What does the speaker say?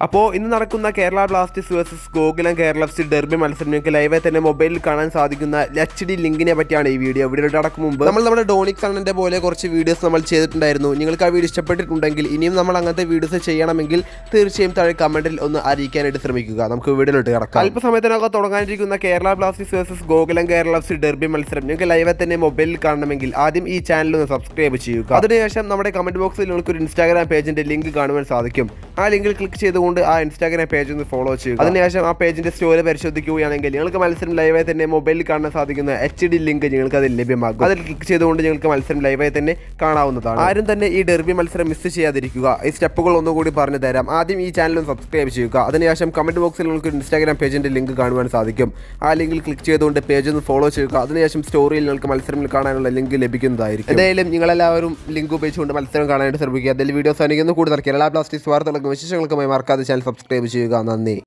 അപ്പോൾ ഇന്ന് നടക്കുന്ന Kerala Blasters versus Gokulam Kerala F C derby മത്സരം നിങ്ങൾക്ക് ലൈവായി തന്നെ മൊബൈലിൽ കാണാൻ സാധിക്കുന്ന എച്ച് ഡി ലിങ്കിനെ പറ്റിയാണ് ഈ വീഡിയോ വീഡിയോയുടെ അടക്കം മുമ്പ് നമ്മൾ നമ്മുടെ ഡോണിക് സണ്ണന്റെ പോലെ കുറച്ച് വീഡിയോസ് നമ്മൾ ചെയ്തിട്ടുണ്ടായിരുന്നു നിങ്ങൾക്ക് ആ വീഡിയോ ഇഷ്ടപ്പെട്ടിട്ടുണ്ടെങ്കിൽ ഇനിയും നമ്മൾ അങ്ങനത്തെ വീഡിയോസ് ചെയ്യണമെങ്കിൽ തീർച്ചയായും താഴെ കമന്റിൽ ഒന്ന് അറിയിക്കാനായിട്ട് ശ്രമിക്കുക നമുക്ക് വീഡിയോയിലോട്ട് കിടക്കാം അല്പസമയത്തിനകം തുടങ്ങാനിരിക്കുന്ന Kerala Blasters versus Gokulam Kerala F C derby മത്സരം നിങ്ങൾക്ക് ലൈവായി തന്നെ മൊബൈലിൽ കാണണമെങ്കിൽ ആദ്യം ഈ ചാനൽ ഒന്ന് സബ്സ്ക്രൈബ് ചെയ്യുക അതിനുശേഷം നമ്മുടെ കമന്റ് ബോക്സിൽ നിങ്ങൾക്ക് ഒരു ഇൻസ്റ്റാഗ്രാം പേജിന്റെ ലിങ്ക് കാണുവാൻ സാധിക്കും ആ ലിങ്കിൽ ക്ലിക്ക് ചെയ്തുകൊണ്ട് ആ ഇൻസ്റ്റാഗ്രാം പേജ് ഒന്ന് ഫോളോ ചെയ്യുക അതിനുശേഷം ആ പേജിന്റെ സ്റ്റോറി പരിശോധിക്കുകയാണെങ്കിൽ നിങ്ങൾക്ക് മത്സരം ലൈവായി തന്നെ മൊബൈലിൽ കാണാൻ സാധിക്കുന്ന എച്ച് ഡി ലിങ്ക് നിങ്ങൾക്ക് അതിൽ ലഭ്യമാകും അതിൽ ക്ലിക്ക് ചെയ്തുകൊണ്ട് നിങ്ങൾക്ക് മത്സരം ലൈവായി തന്നെ കാണാവുന്നതാണ് ആരും തന്നെ ഈ ഡെർബി മത്സരം മിസ് ചെയ്യാതിരിക്കുക ഈ സ്റ്റെപ്പുകൾ ഒന്നുകൂടി പറഞ്ഞു തരാം ആദ്യം ഈ ചാനൽ ഒന്ന് സബ്സ്ക്രൈബ് ചെയ്യുക അതിനുശേഷം കമന്റ് ബോക്സിൽ നിങ്ങൾക്ക് ഇൻസ്റ്റാഗ്രാം പേജിന്റെ ലിങ്ക് കാണുവാൻ സാധിക്കും ആ ലിങ്കിൽ ക്ലിക്ക് ചെയ്തുകൊണ്ട് പേജ് ഒന്ന് ഫോളോ ചെയ്യുക അതിനുശേഷം സ്റ്റോറിയിൽ നിങ്ങൾക്ക് മത്സരം കാണാനുള്ള ലിങ്ക് ലഭിക്കുന്നതായിരിക്കും എന്തായാലും നിങ്ങളെല്ലാവരും ലിങ്ക് ഉപയോഗിച്ചുകൊണ്ട് മത്സരം കാണാനായിട്ട് ശ്രമിക്കുക അതിൽ വീഡിയോസ് അനുകരിക്കുന്ന കൂടുതൽ കേരള ബ്ലാസ്റ്റേഴ്സ് വാർത്തകൾക്കും വിശേഷങ്ങൾക്കുമായി മറക്കാതെ ചാനൽ സബ്സ്ക്രൈബ് ചെയ്യുക നന്ദി